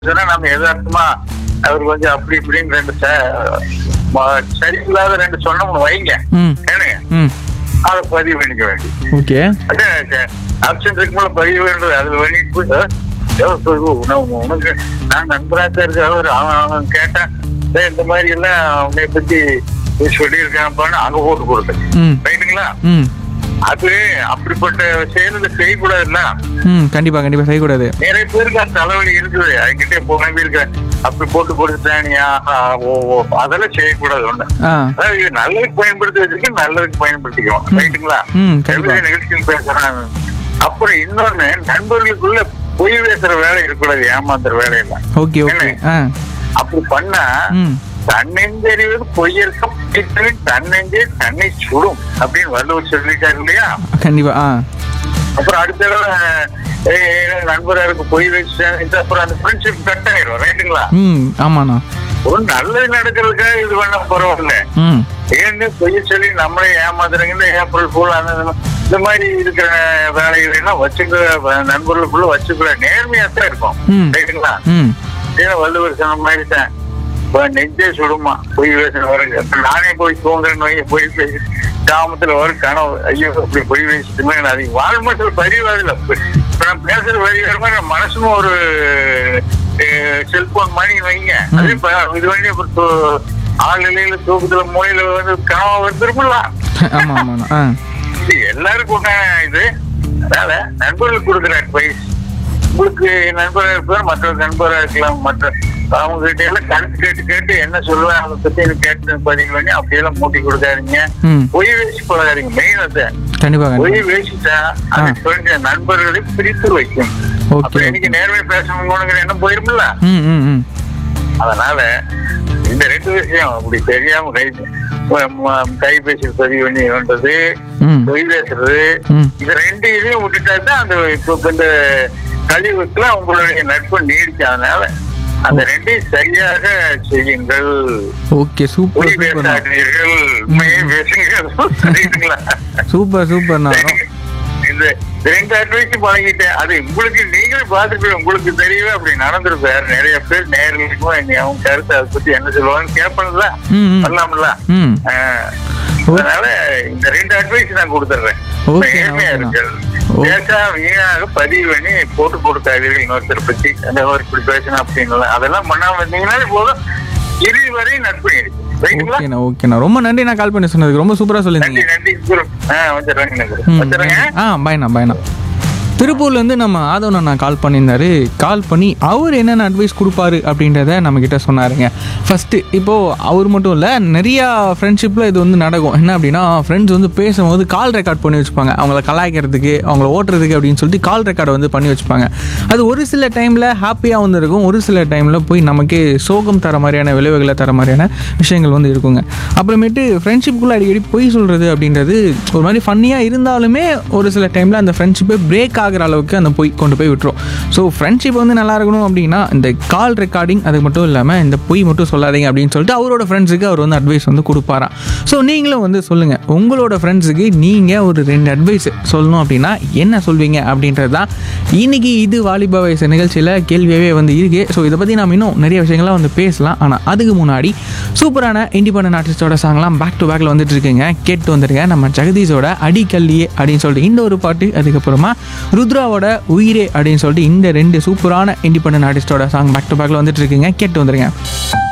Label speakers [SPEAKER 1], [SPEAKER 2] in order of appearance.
[SPEAKER 1] சொன்னா நம்ம எதார்த்தமா அவர் கொஞ்சம் அப்படி இப்படின்னு ரெண்டு ச- ம- சரியில்லாத ரெண்டு சொன்னோம்னு வைங்க
[SPEAKER 2] ம்
[SPEAKER 1] ஏனுங்க
[SPEAKER 2] ம்
[SPEAKER 1] அதை பதிவு பண்ணிக்க வேண்டி
[SPEAKER 2] ஓகே
[SPEAKER 1] அதே ஆப்ஷன் இருக்கு மேல பதிவு வேண்டது அதுல பண்ணிட்டு போய், "அஹ், ஏதோ சொல்லு, உன- உனக்கு நான் நண்பரா தான் இருக்க அவர் அவன் அவன் கேட்டான் "டேய், இந்த மாதிரி எல்லாம் உன்னை பத்தி சொல்லியிருக்கான்ப்பான்னு அங்க போட்டு கொடுத்தேன்
[SPEAKER 2] ம்
[SPEAKER 1] ரைட்டுங்களா
[SPEAKER 2] ம்
[SPEAKER 1] அது அப்படிப்பட்ட செயல்களை செய்யக்கூடாதுல்ல
[SPEAKER 2] ம் கண்டிப்பாக கண்டிப்பாக செய்யக்கூடாது
[SPEAKER 1] நிறைய பேருக்கு அந்த தலைவலி இருக்குது அதுக்கிட்டே போனவே இருக்க அப்படி போட்டு கொடுத்துட்டானியா ஆஹ், ஓ ஓ அதெல்லாம் செய்யக்கூடாது ஒண்ணு
[SPEAKER 2] ஆ
[SPEAKER 1] அதாவது இது நல்லதுக்கு பயன்படுத்தி வச்சிருக்க நல்லதுக்கு பயன்படுத்திக்குவோம் ரைட்டுங்களா
[SPEAKER 2] ம் கண்டிப்பா
[SPEAKER 1] எப்படி நிகழ்ச்சியில் பேசுறாங்க அப்புறம் இன்னொன்னு நண்பர்களுக்குள்ள பொய் பேசுற வேலை இருக்கக்கூடாது ஏமாத்துற வேலையெல்லாம்
[SPEAKER 2] ஓகே ஓகே ஆ
[SPEAKER 1] அப்படி பண்ணா
[SPEAKER 2] ம்
[SPEAKER 1] தன்னெஞ்சறிவது பொய்யற்க பிடித்தவன் தன்னெஞ்சே தன்னை சுடும் அப்படின்னு வள்ளுவர் சொல்லிட்டாரு இல்லையா
[SPEAKER 2] கண்டிப்பா ஆ
[SPEAKER 1] அப்புறம் அடுத்த தடவை ஏய், ஏய், நண்பரா இருக்கு பொய் வச்சு அப்புறம் அந்த ஃப்ரெண்ட்ஷிப் கட் ஆயிரும் ரைட்டுங்களா
[SPEAKER 2] ம் ஆமாண்ணா
[SPEAKER 1] ஒரு நல்லது நடக்கிறதுக்காக இது பண்ண பரவாயில்ல
[SPEAKER 2] ம்
[SPEAKER 1] ஏன்னு பொய் சொல்லி நம்மளே ஏமாத்துறீங்க இந்த ஏப்ரல் ஃபுல் அந்த இந்த மாதிரி இருக்கிற வேலைகள் எல்லாம் வச்சுக்க நண்பர்களுக்குள்ள வச்சுக்கல நேர்மையா தான் இருக்கும்
[SPEAKER 2] ம்.
[SPEAKER 1] ரைட்டுங்களா
[SPEAKER 2] ம்
[SPEAKER 1] ஏன்னா வள்ளுவர் சொன்ன மாதிரி தான் இப்ப நெஞ்சே சுடுமா பொய் பேசின வரைக்கும் இப்ப நானே போய் தூங்குறேன்னு வை, பொய் பேசி காமத்துல வரும் கனவு ஐயோ அப்படி பொய் பேசிட்டுமே அது வாழ்மத்தில் பதிவாதில்ல இப்ப நான் பேசுற வரி வருமா மனசும் ஒரு செல்போன் மணி வைங்க அது இப்ப இது வழி அப்புறம் தூ- ஆள் நிலையில தூக்கத்துல மூலையில வந்து கனவு வந்துருமில்ல
[SPEAKER 2] ஆமா ஆமாண்ணா ஆ
[SPEAKER 1] இது எல்லாருக்கும் உண்டான இது அதனால நண்பர்களுக்கு கொடுக்குற அட்வைஸ் உங்களுக்கு நண்பராக இருப்பார் மற்ற நண்பராக இருக்கலாம் மற்ற அவங்க கிட்ட எல்லாம் கருத்து கேட்டு கேட்டு என்ன சொல்லுவேன் அதை பத்தி எனக்கு கேட்டு பதிவு பண்ணி அப்படியெல்லாம் மூட்டி கொடுக்காதீங்க
[SPEAKER 2] ம்
[SPEAKER 1] பொய் வேசி பழகாதீங்க மெயின் அது
[SPEAKER 2] கண்டிப்பா
[SPEAKER 1] பொய்
[SPEAKER 2] கண்டிப்பா
[SPEAKER 1] வேசிட்டா அது தெரிஞ்ச நண்பர்களை பிரித்து வைக்கும்
[SPEAKER 2] ஓகே
[SPEAKER 1] அப்புறம் இன்னைக்கு நேர்மை பேசணுங்கிற எண்ணம் போயிருமில்ல
[SPEAKER 2] ம் ம் ம்
[SPEAKER 1] அதனால இந்த ரெண்டு விஷயம் அப்படி தெரியாம கை ம- ம- கைபேசி பதிவு பண்ணி பண்றது
[SPEAKER 2] ம்
[SPEAKER 1] பொய் பேசுறது
[SPEAKER 2] ம்
[SPEAKER 1] இது ரெண்டு இதையும் விட்டுட்டா தான் அந்த இப்போ இப்ப இந்த கழிவுக்குலாம் உங்களுடைய நட்பு நீடிக்கும் அதனால அந்த ரெண்டையும் சரியாக செய்யுங்கள்
[SPEAKER 2] ஓகே சூப்பர்
[SPEAKER 1] பொய்
[SPEAKER 2] சூப்பர்ண்ணா
[SPEAKER 1] பேசாதீர்கள் உண்மையை பேசுங்க சரிங்களா
[SPEAKER 2] சூப்பர் சூப்பர்ண்ணா
[SPEAKER 1] இந்த ரெண்டு அட்வைஸ் பழகிட்டேன் அது உங்களுக்கு நீங்களே பார்த்துட்டு உங்களுக்கு தெரியவே அப்படி நடந்திருப்பாரு நிறைய பேர் நேர்களுக்கும் என்னை அவங்க கருத்து அதை பத்தி என்ன சொல்லுவாங்கன்னு கேட்பேன்ல
[SPEAKER 2] ம் ம்
[SPEAKER 1] பண்ணலாம்ல
[SPEAKER 2] ம்
[SPEAKER 1] ஆஹ், அதனால இந்த ரெண்டு அட்வைஸ் நான் கொடுத்துட்றேன்
[SPEAKER 2] ஓகே,
[SPEAKER 1] நேர்மையா
[SPEAKER 2] ஓகேண்ணா.
[SPEAKER 1] இருக்கிறது
[SPEAKER 2] ஓ.
[SPEAKER 1] பேசா வீணாக பதிவு பண்ணி போட்டு கொடுக்காதீர்கள் இன்னொருத்தர் பத்தி அந்த மாதிரி இப்படி பேசணும் அப்படின்னு அதெல்லாம் பண்ணாம இருந்தீங்கன்னாலே போதும் இறுதி வரை நட்பு இருக்கு ரைட்டுங்களா
[SPEAKER 2] ஓகேண்ணா ஓகேண்ணா ரொம்ப நன்றி நான் கால் பண்ணி சொன்னதுக்கு ரொம்ப சூப்பராக
[SPEAKER 1] நன்றி
[SPEAKER 2] சொல்லியிருந்தீங்க
[SPEAKER 1] நன்றி குரு ஆ வச்சிடறேங்க குரு
[SPEAKER 2] ம்
[SPEAKER 1] வச்சிடறேங்க
[SPEAKER 2] ஆ பாய்ண்ணா பாய்ண்ணா திருப்பூர்லேருந்து நம்ம ஆதவன் அண்ணா கால் பண்ணியிருந்தாரு கால் பண்ணி அவர் என்னென்ன அட்வைஸ் கொடுப்பாரு அப்படின்றத நம்மக்கிட்ட சொன்னாருங்க ஃபஸ்ட்டு இப்போது அவர் மட்டும் இல்லை நிறையா ஃப்ரெண்ட்ஷிப்பில் இது வந்து நடக்கும் என்ன அப்படின்னா ஃப்ரெண்ட்ஸ் வந்து பேசும்போது கால் ரெக்கார்ட் பண்ணி வச்சுப்பாங்க அவங்கள கலாய்க்கிறதுக்கு அவங்கள ஓட்டுறதுக்கு அப்படின்னு சொல்லிட்டு கால் ரெக்கார்டை வந்து பண்ணி வச்சுப்பாங்க அது ஒரு சில டைமில் ஹாப்பியாக வந்து இருக்கும் ஒரு சில டைமில் போய் நமக்கு சோகம் தர மாதிரியான விளைவுகளை தர மாதிரியான விஷயங்கள் வந்து இருக்குங்க அப்புறமேட்டு ஃப்ரெண்ட்ஷிப்புக்குள்ளே அடிக்கடி பொய் சொல்கிறது அப்படின்றது ஒரு மாதிரி ஃபன்னியாக இருந்தாலுமே ஒரு சில டைமில் அந்த ஃப்ரெண்ட்ஷிப்பே பிரேக் ஆகிற அளவுக்கு அந்த பொய் கொண்டு போய் விட்டுரும் ஸோ ஃப்ரெண்ட்ஷிப் வந்து நல்லா இருக்கணும் அப்படின்னா இந்த கால் ரெக்கார்டிங் அது மட்டும் இல்லாமல் இந்த பொய் மட்டும் சொல்லாதீங்க அப்படின்னு சொல்லிட்டு அவரோட ஃப்ரெண்ட்ஸுக்கு அவர் வந்து அட்வைஸ் வந்து கொடுப்பாராம் ஸோ நீங்களும் வந்து சொல்லுங்கள் உங்களோட ஃப்ரெண்ட்ஸுக்கு நீங்கள் ஒரு ரெண்டு அட்வைஸ் சொல்லணும் அப்படின்னா என்ன சொல்வீங்க அப்படின்றது தான் இன்னைக்கு இது வாலிப வயசு நிகழ்ச்சியில் கேள்வியாகவே வந்து இருக்கு ஸோ இதை பற்றி நாம் இன்னும் நிறைய விஷயங்கள்லாம் வந்து பேசலாம் ஆனால் அதுக்கு முன்னாடி சூப்பரான இண்டிபெண்டன்ட் ஆர்டிஸ்டோட சாங்லாம் பேக் டு பேக்கில் வந்துட்டு இருக்குங்க கேட்டு வந்துருங்க நம்ம ஜெகதீஷோட அடிக்கல்லியே அப்படின்னு சொல்லிட்டு இந்த ஒரு பாட்டு அதுக்கப்புறமா ருத்ராவோட உயிரே அப்படின்னு சொல்லிட்டு இந்த ரெண்டு சூப்பரான இண்டிபெண்டன்ட் ஆர்டிஸ்டோட சாங் பேக் டு பேக்கில் வந்துட்டு இருக்குங்க கேட்டு வந்துருங்க